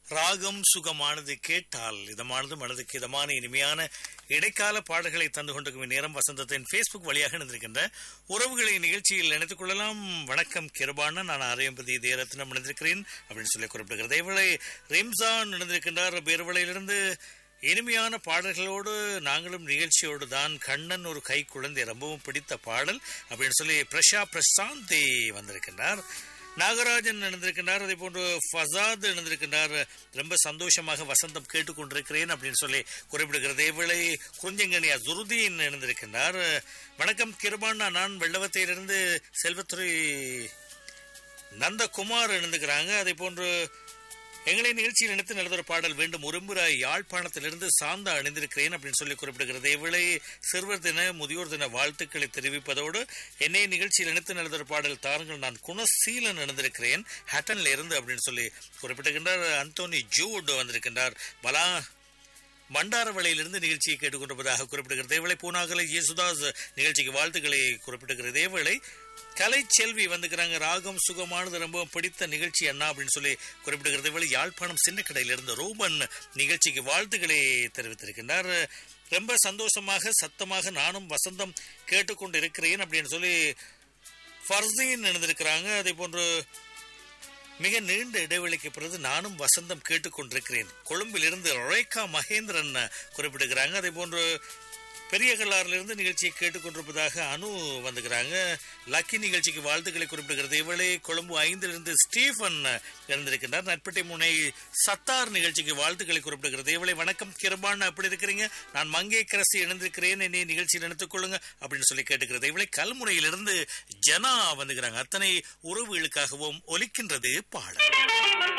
ராகம் சுகமானது கேட்டால் இதமானது மனதுக்கு இதமான இனிமையான இடைக்கால பாடல்களை தந்து கொண்டிருக்கும் நேரம் வசந்தத்தின் ஃபேஸ்புக் வழியாக இணைந்திருக்கின்ற உறவுகளை நிகழ்ச்சியில் இணைத்துக் கொள்ளலாம் வணக்கம் கிருபான நான் அரையம்பதி தேரத்தினம் இணைந்திருக்கிறேன் அப்படின்னு சொல்லி குறிப்பிடுகிறது இவளை ரிம்சான் இணைந்திருக்கின்றார் பேர்வளையிலிருந்து இனிமையான பாடல்களோடு நாங்களும் நிகழ்ச்சியோடு தான் கண்ணன் ஒரு கை குழந்தை ரொம்பவும் பிடித்த பாடல் அப்படின்னு சொல்லி பிரஷா பிரசாந்தி வந்திருக்கின்றார் நாகராஜன் இணைந்திருக்கின்றார் அதே போன்று ஃபசாத் இணைந்திருக்கின்றார் ரொம்ப சந்தோஷமாக வசந்தம் கேட்டுக்கொண்டிருக்கிறேன் அப்படின்னு சொல்லி குறிப்பிடுகிறது இவளை குறிஞ்சங்கனியா ஜுருதீன் இணைந்திருக்கின்றார் வணக்கம் கிருபான் நான் வெள்ளவத்தையிலிருந்து செல்வத்துறை நந்தகுமார் இணைந்துக்கிறாங்க அதே போன்று எங்களை நிகழ்ச்சியில் இணைத்து நல்லதொரு பாடல் வேண்டும் ஒருமுறை யாழ்ப்பாணத்திலிருந்து சாந்தா அணிந்திருக்கிறேன் அப்படின்னு சொல்லி குறிப்பிடுகிறது இவளை சிறுவர் தின முதியோர் தின வாழ்த்துக்களை தெரிவிப்பதோடு என்னை நிகழ்ச்சியில் இணைத்து நல்லதொரு பாடல் தாருங்கள் நான் குணசீலன் இணைந்திருக்கிறேன் ஹட்டன்ல இருந்து அப்படின்னு சொல்லி குறிப்பிட்டிருக்கின்றார் அந்தோனி ஜூட் வந்திருக்கின்றார் பலா மண்டாரவளையிலிருந்து நிகழ்ச்சியை கேட்டுக்கொண்டிருப்பதாக குறிப்பிடுகிறது இவளை பூனாகலை யேசுதாஸ் நிகழ்ச்சிக்கு வாழ்த்துக்களை குறிப்பிட்டிருக்கிறது இவளை கலைச்செல்வி வந்துக்கிறாங்க ராகம் சுகமானது ரொம்ப பிடித்த நிகழ்ச்சி அண்ணா அப்படின்னு சொல்லி குறிப்பிடுகிறது இவளை யாழ்ப்பாணம் சின்ன கடையிலிருந்து ரூபன் நிகழ்ச்சிக்கு வாழ்த்துக்களை தெரிவித்திருக்கின்றார் ரொம்ப சந்தோஷமாக சத்தமாக நானும் வசந்தம் கேட்டுக்கொண்டு இருக்கிறேன் அப்படின்னு சொல்லி ஃபர்சீன் எழுந்திருக்கிறாங்க அதே போன்று மிக நீண்ட இடைவெளிக்கு பிறகு நானும் வசந்தம் கேட்டுக்கொண்டிருக்கிறேன் கொழும்பிலிருந்து ரேகா மகேந்திரன் குறிப்பிடுகிறாங்க அதே போன்று பெரிய கல்லாரிலிருந்து நிகழ்ச்சியை கேட்டுக்கொண்டிருப்பதாக அனு வந்துக்கிறாங்க லக்கி நிகழ்ச்சிக்கு வாழ்த்துக்களை குறிப்பிடுகிறது இவளே கொழும்பு ஐந்திலிருந்து ஸ்டீஃபன் இருந்திருக்கின்றார் நட்பட்டை முனை சத்தார் நிகழ்ச்சிக்கு வாழ்த்துக்களை குறிப்பிடுகிறது இவளை வணக்கம் கிருபான் அப்படி இருக்கிறீங்க நான் மங்கை கரசி இணைந்திருக்கிறேன் என்னை நிகழ்ச்சியில் இணைத்துக் கொள்ளுங்க அப்படின்னு சொல்லி கேட்டுக்கிறது இவளை கல்முனையிலிருந்து ஜனா வந்துக்கிறாங்க அத்தனை உறவுகளுக்காகவும் ஒலிக்கின்றது பாடல்